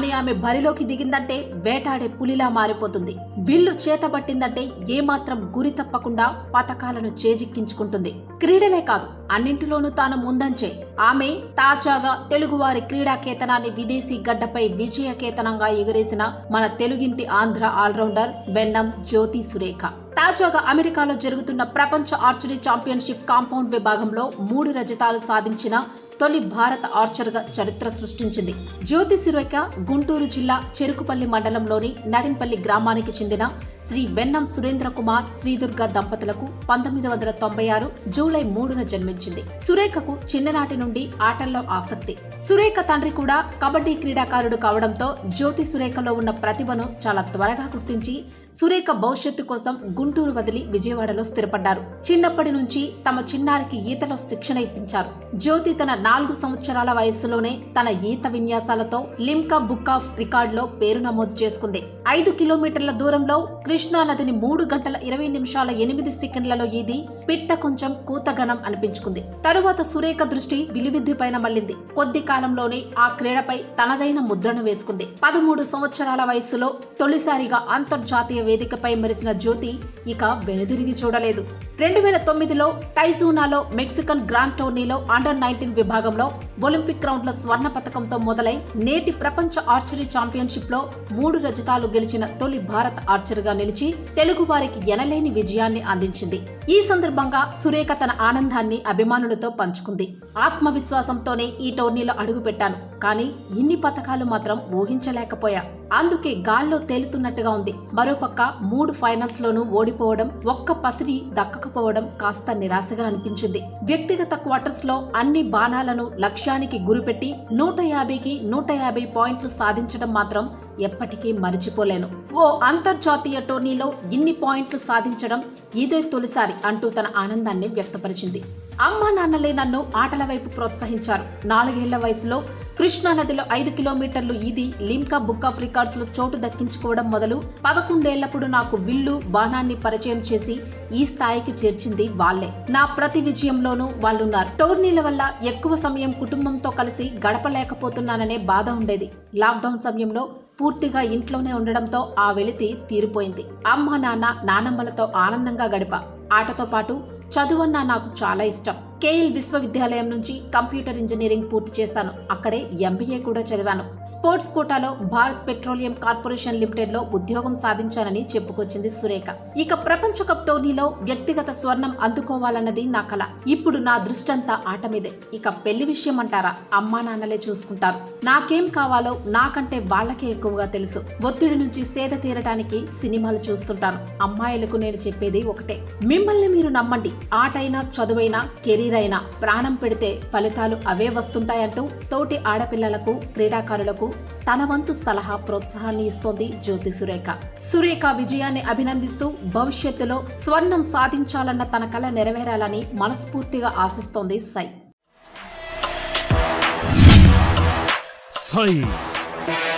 కానీ ఆమె బరిలోకి దిగిందంటే వేటాడే పులిలా మారిపోతుంది విల్లు చేతబట్టిందంటే ఏమాత్రం గురి తప్పకుండా పథకాలను చేజిక్కించుకుంటుంది క్రీడలే కాదు అన్నింటిలోనూ తాను ముందంచే ఆమె తాజాగా తెలుగువారి క్రీడా కేతనాన్ని విదేశీ గడ్డపై విజయ కేతనంగా ఎగురేసిన మన తెలుగింటి ఆంధ్ర ఆల్రౌండర్ బెన్నం జ్యోతి సురేఖ తాజాగా అమెరికాలో జరుగుతున్న ప్రపంచ ఆర్చరీ ఛాంపియన్షిప్ కాంపౌండ్ విభాగంలో మూడు రజతాలు సాధించిన తొలి భారత ఆర్చర్గా చరిత్ర సృష్టించింది జ్యోతి సురేఖ గుంటూరు జిల్లా చెరుకుపల్లి మండలంలోని నడింపల్లి గ్రామానికి చెందిన శ్రీ వెన్నం సురేంద్ర కుమార్ శ్రీదుర్గ దంపతులకు పంతొమ్మిది వందల తొంభై ఆరు జూలై మూడున జన్మించింది సురేఖకు చిన్ననాటి నుండి ఆటల్లో ఆసక్తి సురేఖ తండ్రి కూడా కబడ్డీ క్రీడాకారుడు కావడంతో జ్యోతి సురేఖలో ఉన్న ప్రతిభను చాలా త్వరగా గుర్తించి సురేఖ భవిష్యత్తు కోసం గుంటూరు వదిలి విజయవాడలో స్థిరపడ్డారు చిన్నప్పటి నుంచి తమ చిన్నారికి ఈతలో శిక్షణ ఇప్పించారు జ్యోతి తన నాలుగు సంవత్సరాల వయస్సులోనే తన ఈత విన్యాసాలతో లిమ్కా బుక్ ఆఫ్ రికార్డులో పేరు నమోదు చేసుకుంది ఐదు కిలోమీటర్ల దూరంలో కృష్ణా నదిని మూడు గంటల ఇరవై నిమిషాల ఎనిమిది సెకండ్లలో ఈది పిట్ట కొంచెం కూతగనం అనిపించుకుంది తరువాత సురేఖ దృష్టి విలువిద్య పైన మళ్ళింది కొద్ది కాలంలోనే ఆ క్రీడపై తనదైన ముద్రను వేసుకుంది పదమూడు సంవత్సరాల వయస్సులో తొలిసారిగా అంతర్జాతీయ వేదికపై మెరిసిన జ్యోతి ఇక వెనుదిరిగి చూడలేదు రెండు వేల తొమ్మిదిలో టైజూనాలో మెక్సికన్ గ్రాండ్ టోర్నీలో అండర్ నైన్టీన్ విభాగంలో ఒలింపిక్ రౌండ్ల స్వర్ణ పథకంతో మొదలై నేటి ప్రపంచ ఆర్చరీ ఛాంపియన్షిప్ లో మూడు రజతాలు గెలిచిన తొలి భారత ఆర్చర్గా నిలిచి తెలుగు వారికి ఎనలేని విజయాన్ని అందించింది ఈ సందర్భంగా సురేఖ తన ఆనందాన్ని అభిమానులతో పంచుకుంది ఆత్మవిశ్వాసంతోనే ఈ టోర్నీలో అడుగుపెట్టాను కానీ ఇన్ని పథకాలు మాత్రం ఊహించలేకపోయా అందుకే గాల్లో తేలుతున్నట్టుగా ఉంది మరోపక్క మూడు ఫైనల్స్ లోనూ ఓడిపోవడం ఒక్క పసిడి దక్కకపోవడం కాస్త నిరాశగా అనిపించింది వ్యక్తిగత క్వార్టర్స్ లో అన్ని బాణాలను లక్ష్యానికి గురిపెట్టి నూట యాభైకి నూట యాభై పాయింట్లు సాధించడం మాత్రం ఎప్పటికీ మరిచిపోలేను ఓ అంతర్జాతీయ టోర్నీలో ఇన్ని పాయింట్లు సాధించడం ఇదే తొలిసారి అంటూ తన ఆనందాన్ని వ్యక్తపరిచింది అమ్మా నాన్నలే నన్ను ఆటల వైపు ప్రోత్సహించారు నాలుగేళ్ల వయసులో కృష్ణా నదిలో ఐదు కిలోమీటర్లు ఈది లిమ్కా బుక్ ఆఫ్ రికార్డ్స్ లో చోటు దక్కించుకోవడం మొదలు పదకొండేళ్లప్పుడు నాకు విల్లు బాణాన్ని పరిచయం చేసి ఈ స్థాయికి చేర్చింది వాళ్లే నా ప్రతి విజయంలోనూ వాళ్ళున్నారు టోర్నీల వల్ల ఎక్కువ సమయం కుటుంబంతో కలిసి గడపలేకపోతున్నాననే బాధ ఉండేది లాక్డౌన్ సమయంలో పూర్తిగా ఇంట్లోనే ఉండడంతో ఆ వెలితి తీరిపోయింది అమ్మ నాన్న నానమ్మలతో ఆనందంగా గడిపా ఆటతో పాటు చదువన్నా నాకు చాలా ఇష్టం కేఎల్ విశ్వవిద్యాలయం నుంచి కంప్యూటర్ ఇంజనీరింగ్ పూర్తి చేశాను అక్కడే ఎంబీఏ కూడా చదివాను స్పోర్ట్స్ కోటాలో భారత్ పెట్రోలియం కార్పొరేషన్ లిమిటెడ్ లో ఉద్యోగం సాధించానని చెప్పుకొచ్చింది సురేఖ ఇక ప్రపంచ కప్ టోర్నీలో వ్యక్తిగత స్వర్ణం అందుకోవాలన్నది నా కల ఇప్పుడు నా దృష్టంతా ఆట మీదే ఇక పెళ్లి విషయం అంటారా అమ్మా నాన్నలే చూసుకుంటారు నాకేం కావాలో నాకంటే వాళ్ళకే ఎక్కువగా తెలుసు ఒత్తిడి నుంచి సేద తీరటానికి సినిమాలు చూస్తుంటాను అమ్మాయిలకు నేను చెప్పేది ఒకటే మిమ్మల్ని మీరు నమ్మండి ఆటైనా చదువైనా కెరీర్ అయినా ప్రాణం పెడితే ఫలితాలు అవే వస్తుంటాయంటూ తోటి ఆడపిల్లలకు క్రీడాకారులకు తన వంతు సలహా ప్రోత్సాహాన్ని ఇస్తోంది జ్యోతి సురేఖ సురేఖ విజయాన్ని అభినందిస్తూ భవిష్యత్తులో స్వర్ణం సాధించాలన్న తన కల నెరవేరాలని మనస్ఫూర్తిగా ఆశిస్తోంది సై సై